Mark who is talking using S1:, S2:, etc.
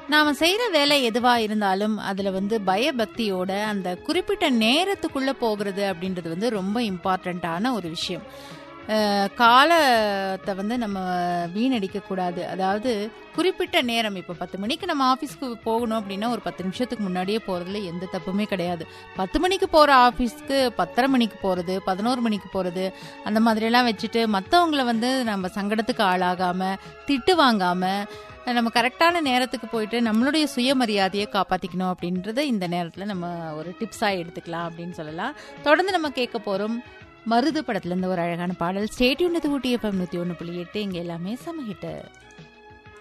S1: நாம செய்யற வேலை எதுவா இருந்தாலும் அதுல வந்து பயபக்தியோட அந்த குறிப்பிட்ட நேரத்துக்குள்ள போகிறது அப்படின்றது வந்து ரொம்ப இம்பார்ட்டண்ட்டான ஒரு விஷயம் அஹ், காலத்தை வந்து நம்ம வீணடிக்க கூடாது அதாவது குறிப்பிட்ட நேரம் இப்போ பத்து மணிக்கு நம்ம ஆஃபீஸ்க்கு போகணும் அப்படின்னா ஒரு பத்து நிமிஷத்துக்கு முன்னாடியே போகிறதுல எந்த தப்புமே கிடையாது பத்து மணிக்கு போகிற ஆஃபீஸ்க்கு பத்தரை மணிக்கு போகிறது பதினோரு மணிக்கு போகிறது அந்த மாதிரியெல்லாம் வச்சுட்டு மற்றவங்கள வந்து நம்ம சங்கடத்துக்கு ஆளாகாமல் திட்டு வாங்காமல் நம்ம கரெக்டான நேரத்துக்கு போயிட்டு நம்மளுடைய சுயமரியாதையை காப்பாற்றிக்கணும் அப்படின்றத இந்த நேரத்தில் நம்ம ஒரு டிப்ஸாக எடுத்துக்கலாம் அப்படின்னு சொல்லலாம் தொடர்ந்து நம்ம கேட்க போகிறோம் மருது படத்துல இருந்து ஒரு அழகான பாடல் ஸ்டேட்யூன் இது ஊட்டி எஃப்எம் நூற்றி ஒன்று புள்ளி எட்டு இங்கே எல்லாமே சமஹிட்டு